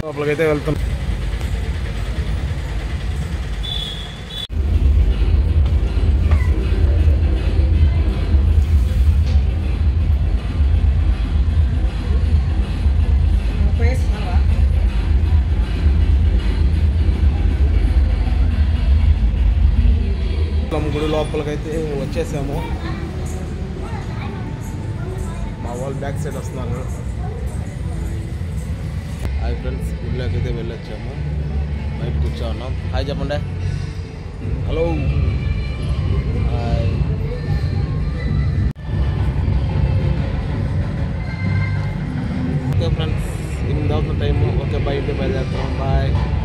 లోపలికైతే వెళ్తున్నాం మొత్తం గుడి లోపలికైతే వచ్చేసాము మా వాళ్ళు బ్యాక్ సైడ్ వస్తున్నారు హాయ్ ఫ్రెండ్స్ గుడిలోకి అయితే వెళ్ళొచ్చాము బయట కూర్చో ఉన్నాం హాయ్ చెప్పండి హలో హాయ్ ఓకే ఫ్రెండ్స్ ఎనిమిది అవుతున్న టైము ఓకే బయట బయలుదేరుతాం బాయ్